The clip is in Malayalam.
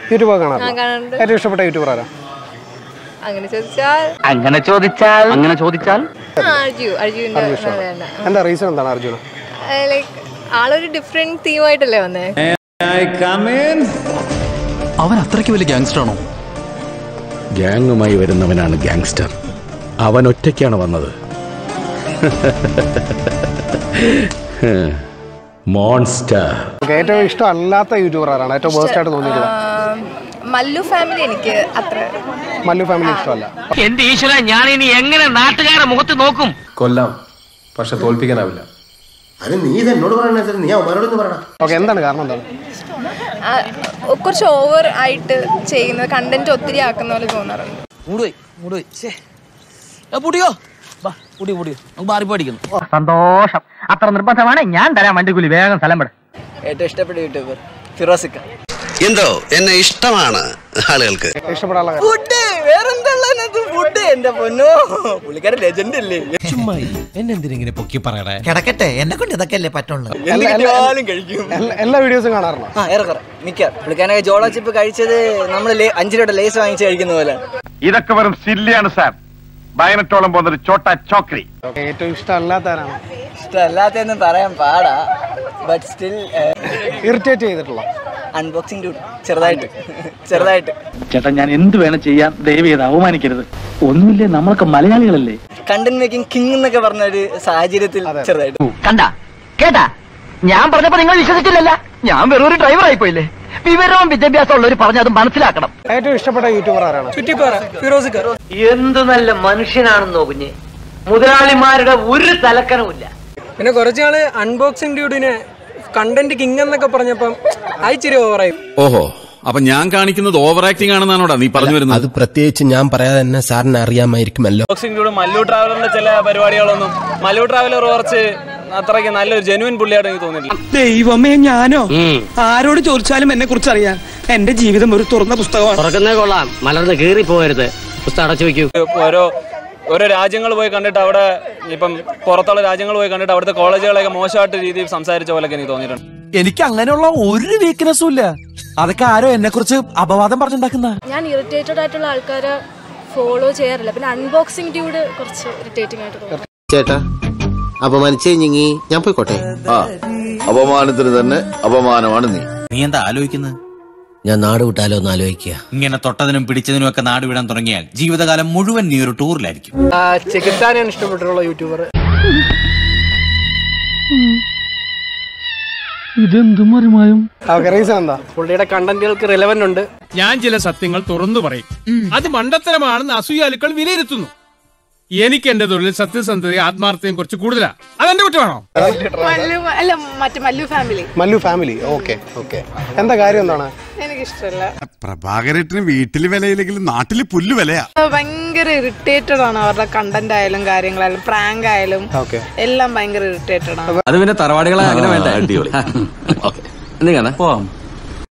യൂട്യൂബ് ഒക്കെ ആ കാണാറുണ്ടോ കാണാറുണ്ട് ഏറ്റവും ഇഷ്ടപ്പെട്ട യൂട്യൂബർ ആരാ അങ്ങനെ ചോദിച്ചാൽ അങ്ങനെ ചോദിച്ചാൽ അങ്ങനെ ചോദിച്ചാൽ ആ, അർജു അർജുവിന്റെ വേണ്ട എന്താ റീസൺ എന്താണ് അർജുന ലൈക്ക് ആളൊരു ഡിഫറെന്റ് തീമായിട്ടല്ലേ വന്നേ അവൻ അത്രയ്ക്ക് വലിയ ഗാങ്സ്റ്റർ ആണോ ഗ്യാങ്ങുമായി വരുന്നവനാണ് ഗാങ്സ്റ്റർ അവൻ ഒറ്റയ്ക്കാണ് വന്നത് മോൺസ്റ്റർ ഓക്കെ ഏറ്റവും ഇഷ്ടമല്ലാത്ത യൂട്യൂബർ ആരാണ് ഏറ്റവും വേസ്റ്റ് ആയിട്ട് തോന്നിയിട്ടുള്ളത് മല്ലു ഫാമിലി എനിക്ക് അത്ര മല്ലു ഫാമിലി ഇഷ്ടമല്ല എന്റെ ഈശ്വര ഞാൻ ഇനി എങ്ങനെ നാട്ടുകാരുടെ മുഖത്ത് നോക്കും കൊല്ലാം പക്ഷെ തോൽപ്പിക്കാനാവില്ല അത് നീ ഇത് എന്നോട് പറയണ നീ അവന്മാരോടൊന്ന് പറയണം ഓക്കെ എന്താണ് കാരണം എന്താണ് ആ, കുറച്ച് ഓവർ ആയിട്ട് ചെയ്യുന്നത് കണ്ടന്റ് ഒത്തിരി ആക്കുന്ന പോലെ തോന്നാറുണ്ട് മൂടുപോയി മൂടുപോയി ഛേ പൊടിയോ വാ പൊടി പൊടിയോ നമുക്ക് മാറി പഠിക്കുന്നു സന്തോഷം അത്ര നിർബന്ധമാണ് ഞാൻ തരാൻ വണ്ടിക്കൂലി വേഗം സ്ഥലം പെടും ഏറ്റവും ഇഷ്ടപ്പെട്ട യൂട്യൂബർ ഫിറോസിക്ക എന്തോ എന്നെ ഇഷ്ടമാണ് ആളുകൾക്ക് ഇഷ്ടപ്പെടാനുള്ള കാര്യം ഫുഡ് വേറെന്താ ഫുഡ് എന്റെ പൊന്നോ പുള്ളിക്കാരൻ ലെജൻഡ് അല്ലേ കിടക്കട്ടെ എന്നെ കൊണ്ട് ഇതൊക്കെ അല്ലേ പറ്റുള്ളൂ എന്ത് കിട്ടിയാലും കഴിക്കും എല്ലാ- എല്ലാ വീഡിയോസും കാണാറുണ്ടോ ആ ഏറെക്കുറെ മിക്ക പുള്ളിക്കാരനൊക്കെ ജോള ചിപ്പ് കഴിച്ചത് നമ്മൾ അഞ്ചു രൂപയുടെ ലേസ് വാങ്ങിച്ച് കഴിക്കുന്ന പോലെ ഇതൊക്കെ വെറും സില്ലിയാണ് സാർ പതിനെട്ടോളം പോകുന്നൊരു ചോട്ട ചോക്രി ഓക്കെ ഏറ്റവും ഇഷ്ടമല്ലാത്ത ആരാണ് ഇഷ്ടമല്ലാത്തൊന്നും പറയാൻ പാടാ ബട്ട് സ്റ്റിൽ ഇറിറ്റേറ്റ് ചെയ്തിട്ടുള്ള അൺബോക്സിംഗ് ഡ്യൂട്ടി ചെറുതായിട്ട് ചെറുതായിട്ട് ചേട്ടാ ഞാൻ എന്ത് വേണം ചെയ്യാൻ ദയവ് ചെയ്ത് അവമാനിക്കരുത് ഒന്നുമില്ലേ നമ്മളൊക്കെ മലയാളികളല്ലേ കണ്ടന്റ് മേക്കിംഗ് കിങ് എന്നൊക്കെ പറഞ്ഞ ഒരു സാഹചര്യത്തിൽ ചെറുതായിട്ട് കണ്ട കേട്ടാ ഞാൻ പറഞ്ഞപ്പോ നിങ്ങൾ വിശ്വസിച്ചില്ലല്ല ഞാൻ വെറും ഒരു ഡ്രൈവർ ആയിപ്പോയില്ലേ വിവരവും വിദ്യാഭ്യാസം ഉള്ളവർ പറഞ്ഞ് അത് മനസ്സിലാക്കണം ഏറ്റവും ഇഷ്ടപ്പെട്ട യൂട്യൂബർ ആരാണ് എന്ത് നല്ല മനുഷ്യനാണെന്നോ കുഞ്ഞ് മുതലാളിമാരുടെ ഒരു തലക്കനവുമില്ല പിന്നെ കുറച്ച് നാള് അൺബോക്സിംഗ് ഡ്യൂഡിനെ കണ്ടന്റ് കിങ് എന്നൊക്കെ പറഞ്ഞപ്പം അയച്ചിരി ഓവറായി ഓഹോ അപ്പൊ ഞാൻ കാണിക്കുന്നത് ഓവർ ആക്ടിംഗ് ആണെന്നാണോടാ നീ പറഞ്ഞു വരുന്നത് അത് പ്രത്യേകിച്ച് ഞാൻ പറയാതെ തന്നെ സാറിന് അറിയാമായിരിക്കുമല്ലോ ബോക്സിംഗ് മല്ലു ട്രാവലറിന്റെ ചില പരിപാടികളൊന്നും മല്ലു ട്രാവലർ കുറച്ച് അത്രയ്ക്ക് നല്ലൊരു ജെനുവിൻ പുള്ളിയായിട്ട് എനിക്ക് തോന്നിയിട്ടില്ല ദൈവമേ ഞാനോ ആരോട് ചോദിച്ചാലും എന്നെ കുറിച്ച് അറിയാൻ എന്റെ ജീവിതം ഒരു തുറന്ന പുസ്തകമാണ് തുറക്കുന്നേ കൊള്ളാം മലർന്ന് കീറി പോകരുത് പുസ്തകം അടച്ചു വെക്കൂ ഓരോ ഓരോ രാജ്യങ്ങൾ പോയി കണ്ടിട്ട് അവിടെ ഇപ്പം പുറത്തുള്ള രാജ്യങ്ങൾ പോയി കണ്ടിട്ട് അവിടുത്തെ കോളേജുകളെയൊക്കെ മോശമായിട്ട് രീതിയിൽ സംസാരിച്ച പോലൊക്കെ എനിക്ക് തോന്നിയിട്ടുണ്ട് എനിക്ക് അങ്ങനെയുള്ള ഒരു വീക്ക്നെസ്സും ഇല്ല അതൊക്കെ ആരോ എന്നെ കുറിച്ച് അപവാദം പറഞ്ഞുണ്ടാക്കുന്ന ഞാൻ ഇറിറ്റേറ്റഡ് ആയിട്ടുള്ള ആൾക്കാരെ ഫോളോ ചെയ്യാറില്ല പിന്നെ അൺബോക്സിംഗ് ഡ്യൂഡ് കുറച്ച് ഇറിറ്റേറ്റിംഗ് ആയിട്ട് തോന്നുന്നു ചേട്ടാ അപമാനിച്ചേ ഞങ്ങി ഞാൻ പോയിക്കോട്ടെ ആ അപമാനത്തിന് തന്നെ അപമാനമാണ് നീ നീ എന്താ ആലോചിക്കുന്നത് ഞാൻ നാട് വിട്ടാലോ എന്ന് ആലോചിക്കുക ഇങ്ങനെ തൊട്ടതിനും പിടിച്ചതിനും ഒക്കെ നാട് വിടാൻ തുടങ്ങിയാൽ ജീവിതകാലം മുഴുവൻ നീ ഒരു ടൂറിലായിരിക്കും ചെകുത്താനാണ് ഇഷ്ടപ്പെട്ടിട്ടുള്ള യൂട്യൂബർ ഓക്കെ റീസൺ എന്താ പുള്ളിയുടെ കണ്ടന്റുകൾക്ക് റിലവന്റ് ഉണ്ട് ഞാൻ ചില സത്യങ്ങൾ തുറന്നു പറയും അത് മണ്ടത്തരമാണെന്ന് അസൂയാലുക്കൾ വിലയിരുത്തുന്നു എനിക്ക് എന്റെ തൊഴിൽ സത്യസന്ധതയും ആത്മാർത്ഥതയും കുറച്ച് കൂടുതലാ അതെന്റെ കുറ്റമാണോ മല്ലു അല്ല മറ്റേ Mallu family Mallu family okay okay എന്താ കാര്യം എന്താണ് എനിക്കിഷ്ടമല്ല പ്രഭാകരേട്ടന് വീട്ടില് വിലയില്ലെങ്കിലും നാട്ടില് പുല്ല് വിലയാ ഭയങ്കര ഇറിറ്റേറ്റഡ് ആണ് അവരുടെ കണ്ടന്റ് ആയാലും കാര്യങ്ങളായാലും പ്രാങ്ക് ആയാലും ഓക്കെ എല്ലാം ഭയങ്കര ഇറിറ്റേറ്റഡ് ആണ് അത് പിന്നെ തറവാടികളെ അങ്ങനെ വേണ്ട അടിപൊളി നീ പോവാം